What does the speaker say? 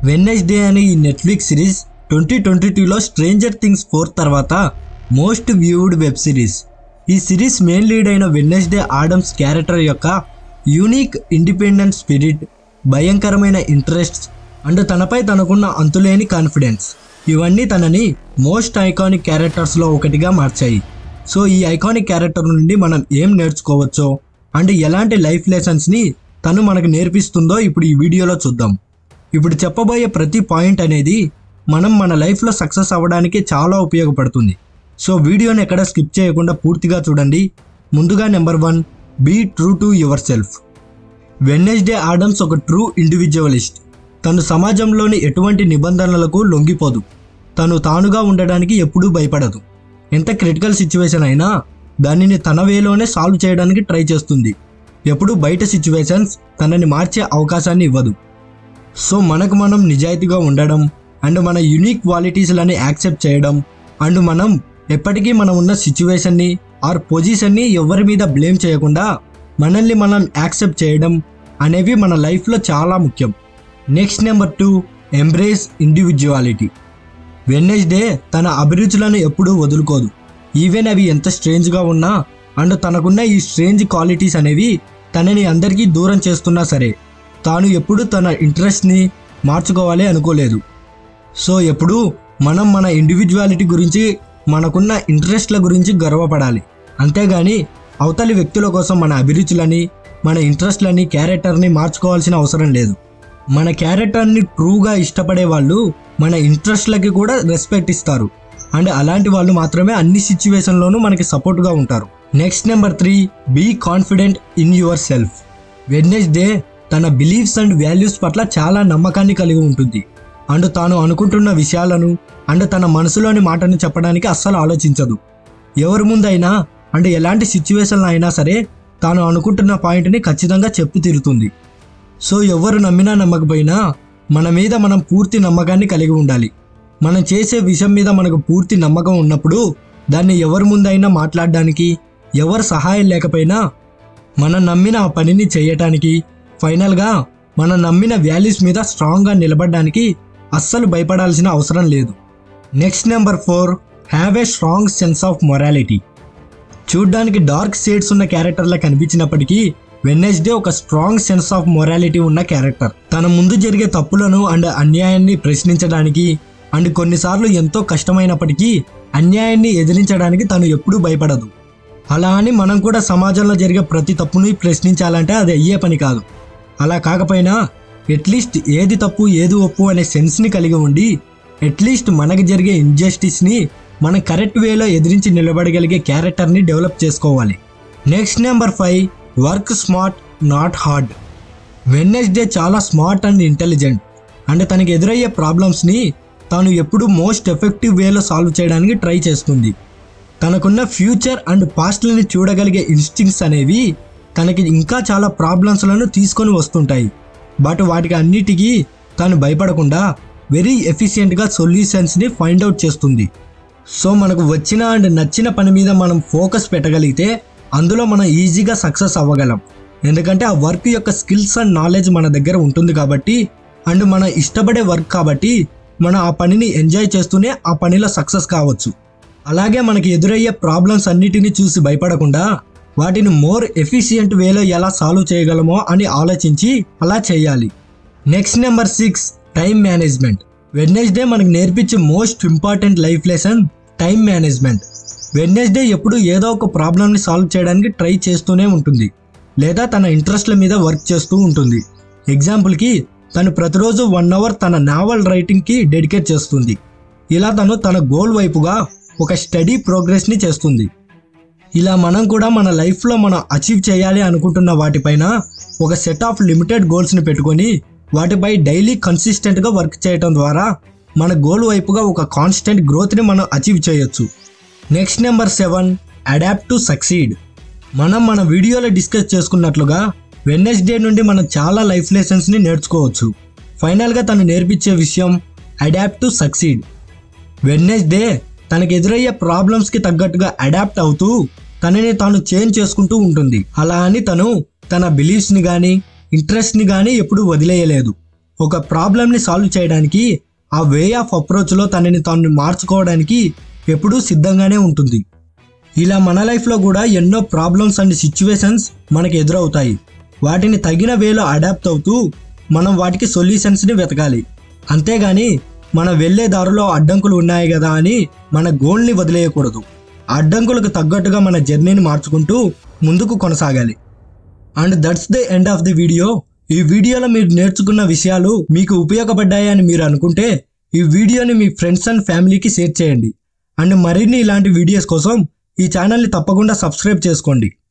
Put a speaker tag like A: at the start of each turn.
A: Wednesday అనే ఈ Netflix series twenty twenty టూలో స్ట్రేంజర్ థింగ్స్ ఫోర్ తర్వాత మోస్ట్ వ్యూడ్ వెబ్ సిరీస్ ఈ సిరీస్ మెయిన్ లీడ్ అయిన వెన్నెస్డే ఆడమ్స్ క్యారెక్టర్ యొక్క యూనిక్ ఇండిపెండెంట్ స్పిరిట్ భయంకరమైన ఇంట్రెస్ట్స్ అండ్ తనపై తనకున్న అంతులేని కాన్ఫిడెన్స్ ఇవన్నీ తనని మోస్ట్ ఐకానిక్ క్యారెక్టర్స్లో ఒకటిగా మార్చాయి సో ఈ ఐకానిక్ క్యారెక్టర్ నుండి మనం ఏం నేర్చుకోవచ్చో అండ్ ఎలాంటి లైఫ్ లెసన్స్ని తను మనకు నేర్పిస్తుందో ఇప్పుడు ఈ వీడియోలో చూద్దాం ఇప్పుడు చెప్పబోయే ప్రతి పాయింట్ అనేది మనం మన లైఫ్లో సక్సెస్ అవ్వడానికి చాలా ఉపయోగపడుతుంది సో వీడియోని ఎక్కడ స్కిప్ చేయకుండా పూర్తిగా చూడండి ముందుగా number one be true to yourself Wednesday Adams ఒక ట్రూ ఇండివిజువలిస్ట్ తను సమాజంలోని ఎటువంటి నిబంధనలకు లొంగిపోదు తను తానుగా ఉండడానికి ఎప్పుడూ భయపడదు ఎంత క్రిటికల్ సిచ్యువేషన్ అయినా దానిని తన వేలోనే సాల్వ్ చేయడానికి ట్రై చేస్తుంది ఎప్పుడూ బయట సిచ్యువేషన్స్ తనని మార్చే అవకాశాన్ని ఇవ్వదు సో మనకు మనం నిజాయితీగా ఉండడం అండ్ మన యూనిక్ క్వాలిటీస్లని యాక్సెప్ట్ చేయడం అండ్ మనం ఎప్పటికీ మనం ఉన్న సిచ్యువేషన్ని ఆర్ పొజిషన్ని ఎవరి మీద బ్లేమ్ చేయకుండా మనల్ని మనం యాక్సెప్ట్ చేయడం అనేవి మన లైఫ్లో చాలా ముఖ్యం next number two embrace individuality Wednesday తన అభిరుచులను ఎప్పుడూ వదులుకోదు ఈవెన్ అవి ఎంత స్ట్రేంజ్గా ఉన్నా అండ్ తనకున్న ఈ స్ట్రేంజ్ క్వాలిటీస్ అనేవి తనని అందరికీ దూరం చేస్తున్నా సరే తాను ఎప్పుడూ తన ఇంట్రెస్ట్ని మార్చుకోవాలి అనుకోలేదు సో ఎప్పుడూ మనం మన ఇండివిజువాలిటీ గురించి మనకున్న ఇంట్రెస్ట్ల గురించి గర్వపడాలి అంతేగాని అవతలి వ్యక్తుల కోసం మన అభిరుచులని మన ఇంట్రెస్ట్లని క్యారెక్టర్ని మార్చుకోవాల్సిన అవసరం లేదు మన క్యారెక్టర్ని ట్రూగా ఇష్టపడే వాళ్ళు మన ఇంట్రెస్ట్లకి కూడా రెస్పెక్ట్ ఇస్తారు అండ్ అలాంటి వాళ్ళు మాత్రమే అన్ని సిచ్యువేషన్లోనూ మనకి సపోర్ట్గా ఉంటారు next number three be confident in yourself Wednesday తన బిలీఫ్స్ అండ్ వాల్యూస్ పట్ల చాలా నమ్మకాన్ని కలిగి ఉంటుంది అండ్ తాను అనుకుంటున్న విషయాలను అండ్ తన మనసులోని మాటను చెప్పడానికి అస్సలు ఆలోచించదు ఎవరి ముందైనా అండ్ ఎలాంటి సిచ్యువేషన్లో అయినా సరే తాను అనుకుంటున్న పాయింట్ని ఖచ్చితంగా చెప్పి తీరుతుంది సో ఎవరు నమ్మినా నమ్మకపోయినా మన మీద మనం పూర్తి నమ్మకాన్ని కలిగి ఉండాలి మనం చేసే విషయం మీద మనకు పూర్తి నమ్మకం ఉన్నప్పుడు దాన్ని ఎవరి ముందైనా మాట్లాడడానికి ఎవరు సహాయం లేకపోయినా మనం నమ్మిన ఆ పనిని చేయటానికి ఫైనల్గా మనం నమ్మిన వాల్యూస్ మీద స్ట్రాంగ్గా నిలబడడానికి అస్సలు భయపడాల్సిన అవసరం లేదు next number four have a strong sense of morality చూడ్డానికి డార్క్ షేడ్స్ ఉన్న క్యారెక్టర్లా కనిపించినప్పటికీ వెన్నెస్డే ఒక స్ట్రాంగ్ సెన్స్ ఆఫ్ మొరాలిటీ ఉన్న క్యారెక్టర్ తన ముందు జరిగే తప్పులను అండ్ అన్యాయాన్ని ప్రశ్నించడానికి అండ్ కొన్నిసార్లు ఎంతో కష్టమైనప్పటికీ అన్యాయాన్ని ఎదిరించడానికి తను ఎప్పుడూ భయపడదు అలా అని మనం కూడా సమాజంలో జరిగే ప్రతి తప్పుని ప్రశ్నించాలంటే అది అయ్యే పని కాదు అలా కాకపోయినా అట్లీస్ట్ ఏది తప్పు ఏది ఒప్పు అనే సెన్స్ని కలిగి ఉండి అట్లీస్ట్ మనకు జరిగే ఇంజస్టిస్ని మనం కరెక్ట్ వేలో ఎదిరించి నిలబడగలిగే క్యారెక్టర్ని డెవలప్ చేసుకోవాలి next number five work smart not hard Wednesday చాలా స్మార్ట్ అండ్ ఇంటెలిజెంట్ అండ్ తనకి ఎదురయ్యే ప్రాబ్లమ్స్ని తాను ఎప్పుడూ మోస్ట్ ఎఫెక్టివ్ వేలో సాల్వ్ చేయడానికి ట్రై చేస్తుంది తనకున్న ఫ్యూచర్ అండ్ పాస్ట్లని చూడగలిగే ఇన్స్టింగ్స్ అనేవి తనకి ఇంకా చాలా ప్రాబ్లమ్స్లను తీసుకొని వస్తుంటాయి బట్ వాటికి అన్నిటికీ తాను భయపడకుండా వెరీ ఎఫిషియెంట్గా సొల్యూషన్స్ని ఫైండ్ అవుట్ చేస్తుంది సో మనకు వచ్చిన అండ్ నచ్చిన పని మీద మనం ఫోకస్ పెట్టగలిగితే అందులో మనం ఈజీగా సక్సెస్ అవ్వగలం ఎందుకంటే ఆ వర్క్ యొక్క స్కిల్స్ అండ్ నాలెడ్జ్ మన దగ్గర ఉంటుంది కాబట్టి అండ్ మనం ఇష్టపడే వర్క్ కాబట్టి మనం ఆ పనిని ఎంజాయ్ చేస్తూనే ఆ పనిలో సక్సెస్ కావచ్చు అలాగే మనకి ఎదురయ్యే ప్రాబ్లమ్స్ అన్నిటిని చూసి భయపడకుండా వాటిని మోర్ ఎఫిషియంట్ వేలో ఎలా సాల్వ్ చేయగలమో అని ఆలోచించి అలా చేయాలి next number six time management Wednesday మనకు నేర్పించే most important life lesson time management Wednesday ఎప్పుడు ఏదో ఒక ప్రాబ్లమ్ని సాల్వ్ చేయడానికి ట్రై చేస్తూనే ఉంటుంది లేదా తన ఇంట్రెస్ట్ల మీద వర్క్ చేస్తూ ఉంటుంది ఎగ్జాంపుల్కి తను ప్రతిరోజు వన్ అవర్ తన నావల్ రైటింగ్కి డెడికేట్ చేస్తుంది ఇలా తను తన గోల్ వైపుగా ఒక స్టడీ ప్రోగ్రెస్ని చేస్తుంది ఇలా మనం కూడా మన లైఫ్లో మనం అచీవ్ చేయాలి అనుకుంటున్న వాటిపైన ఒక సెట్ ఆఫ్ లిమిటెడ్ గోల్స్ని పెట్టుకొని వాటిపై డైలీ కన్సిస్టెంట్గా వర్క్ చేయటం ద్వారా మన గోల్ వైపుగా ఒక కాన్స్టెంట్ గ్రోత్ని మనం అచీవ్ చేయొచ్చు next number seven adapt to succeed మనం మన వీడియోలో డిస్కస్ చేసుకున్నట్లుగా వెన్నెస్డే నుండి మనం చాలా లైఫ్ లెసన్స్ని నేర్చుకోవచ్చు ఫైనల్గా తను నేర్పించే విషయం అడాప్ట్ టు సక్సీడ్ వెన్నెస్డే తనకి ఎదురయ్యే ప్రాబ్లమ్స్కి తగ్గట్టుగా అడాప్ట్ అవుతూ తనని తాను చేంజ్ చేసుకుంటూ ఉంటుంది అలా అని తను తన బిలీఫ్స్ని కానీ ఇంట్రెస్ట్ని కానీ ఎప్పుడూ వదిలేయలేదు ఒక ప్రాబ్లమ్ని సాల్వ్ చేయడానికి ఆ వే ఆఫ్ అప్రోచ్లో తనని తాను మార్చుకోవడానికి ఎప్పుడూ సిద్ధంగానే ఉంటుంది ఇలా మన లైఫ్లో కూడా ఎన్నో ప్రాబ్లమ్స్ అండ్ సిచ్యువేషన్స్ మనకు ఎదురవుతాయి వాటిని తగిన వేలో అడాప్ట్ అవుతూ మనం వాటికి సొల్యూషన్స్ని వెతకాలి అంతేగాని మనం వెళ్ళే దారిలో అడ్డంకులు ఉన్నాయి కదా అని మన గోల్ని వదిలేయకూడదు ఆ అడ్డంకులకు తగ్గట్టుగా మన జర్నీని మార్చుకుంటూ ముందుకు కొనసాగాలి and that's the end of the video ఈ వీడియోలో మీరు నేర్చుకున్న విషయాలు మీకు ఉపయోగపడ్డాయి అని మీరు అనుకుంటే ఈ వీడియోని మీ ఫ్రెండ్స్ అండ్ ఫ్యామిలీకి షేర్ చేయండి అండ్ మరిన్ని ఇలాంటి వీడియోస్ కోసం ఈ ఛానల్ని తప్పకుండా సబ్స్క్రైబ్ చేసుకోండి